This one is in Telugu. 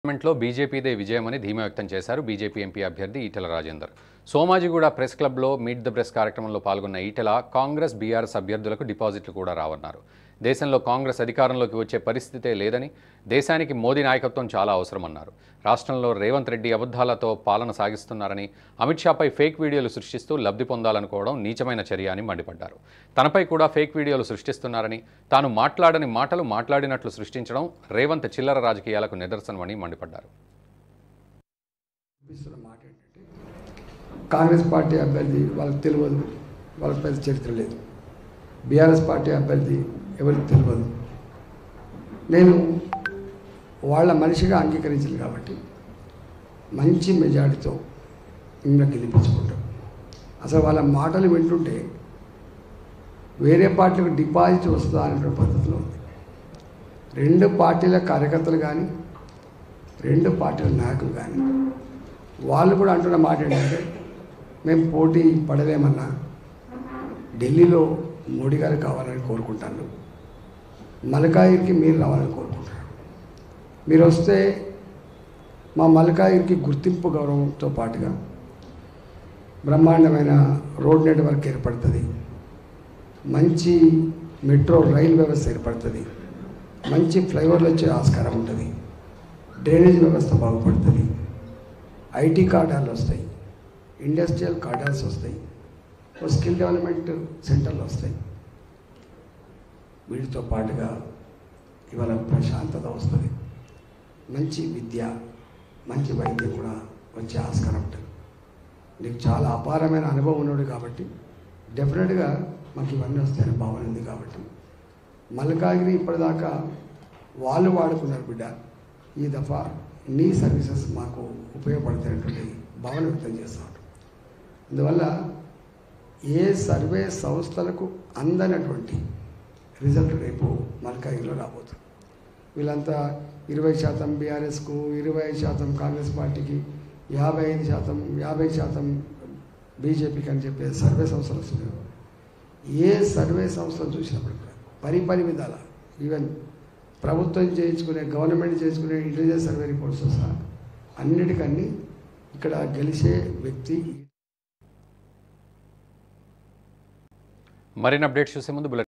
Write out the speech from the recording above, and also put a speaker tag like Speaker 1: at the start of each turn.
Speaker 1: పార్లమెంట్లో బీజేపీదే విజయమని ధీమా వ్యక్తం చేశారు బీజేపీ ఎంపీ అభ్యర్థి ఈటెల రాజేందర్ సోమాజిగూడ ప్రెస్ క్లబ్లో మీట్ ద ప్రెస్ కార్యక్రమంలో పాల్గొన్న ఈటెల కాంగ్రెస్ బీఆర్ఎస్ అభ్యర్థులకు డిపాజిట్లు కూడా రావన్నారు దేశంలో కాంగ్రెస్ అధికారంలోకి వచ్చే పరిస్థితే లేదని దేశానికి మోదీ నాయకత్వం చాలా అవసరమన్నారు రాష్ట్రంలో రేవంత్ రెడ్డి అబద్ధాలతో పాలన సాగిస్తున్నారని అమిత్ షాపై ఫేక్ వీడియోలు సృష్టిస్తూ లబ్ధి పొందాలనుకోవడం నీచమైన చర్య అని మండిపడ్డారు తనపై కూడా ఫేక్ వీడియోలు సృష్టిస్తున్నారని తాను మాట్లాడని మాటలు మాట్లాడినట్లు సృష్టించడం రేవంత్ చిల్లర రాజకీయాలకు నిదర్శనమని మండిపడ్డారు
Speaker 2: చూపిస్తున్న మాట ఏంటంటే కాంగ్రెస్ పార్టీ అభ్యర్థి వాళ్ళకి తెలియదు వాళ్ళకి పెద్ద చరిత్ర లేదు బీఆర్ఎస్ పార్టీ అభ్యర్థి ఎవరికి తెలియదు నేను వాళ్ళ మనిషిగా అంగీకరించింది కాబట్టి మంచి మెజారిటీతో ఇంకా గెలిపించుకుంటాం అసలు వాళ్ళ మాటలు వింటుంటే వేరే పార్టీలకు డిపాజిట్ వస్తుందా అనేటువంటి పద్ధతిలో ఉంది రెండు పార్టీల కార్యకర్తలు కానీ రెండు పార్టీల నాయకులు కానీ వాళ్ళు కూడా అంటున్న మాట ఏంటంటే మేము పోటీ పడలేమన్నా ఢిల్లీలో మోడీ గారు కావాలని కోరుకుంటాను మల్కాయిర్కి మీరు రావాలని కోరుకుంటున్నాను మీరు వస్తే మా మల్కాయిర్కి గుర్తింపు గౌరవంతో పాటుగా బ్రహ్మాండమైన రోడ్ నెట్వర్క్ ఏర్పడుతుంది మంచి మెట్రో రైలు వ్యవస్థ ఏర్పడుతుంది మంచి ఫ్లైఓవర్లు వచ్చే ఆస్కారం ఉంటుంది డ్రైనేజ్ వ్యవస్థ బాగుపడుతుంది ఐటీ కార్డాలు వస్తాయి ఇండస్ట్రియల్ కార్డాల్స్ వస్తాయి ఓ స్కిల్ డెవలప్మెంట్ సెంటర్లు వస్తాయి వీటితో పాటుగా ఇవాళ ప్రశాంతత వస్తుంది మంచి విద్య మంచి వైద్యం కూడా వచ్చే ఆస్కారం ఉంటుంది నీకు చాలా అపారమైన అనుభవం ఉన్నాడు కాబట్టి డెఫినెట్గా మాకు ఇవన్నీ వస్తాయని భావన ఉంది కాబట్టి మల్కాగిరి ఇప్పటిదాకా వాళ్ళు వాడుకున్నారు బిడ్డ ఈ దఫా నీ సర్వీసెస్ మాకు ఉపయోగపడతాయటువంటి భావన వ్యక్తం చేస్తాడు అందువల్ల ఏ సర్వే సంస్థలకు అందనటువంటి రిజల్ట్ రేపు మల్కాగిరిలో రాబోతుంది వీళ్ళంతా ఇరవై శాతం బీఆర్ఎస్కు ఇరవై శాతం కాంగ్రెస్ పార్టీకి యాభై ఐదు శాతం యాభై శాతం బీజేపీకి అని చెప్పే సర్వే సంస్థలు వస్తున్నాయి ఏ సర్వే సంస్థలు చూసినప్పుడు కూడా పరిపరి విధాల ఈవెన్ ప్రభుత్వం చేయించుకునే గవర్నమెంట్ చేసుకునే ఇంటెలిజెన్స్ సర్వే రిపోర్ట్స్ సహా అన్నిటికన్నీ ఇక్కడ గెలిచే వ్యక్తి
Speaker 1: మరిన్ని అప్డేట్స్ చూసే ముందు బులెటిన్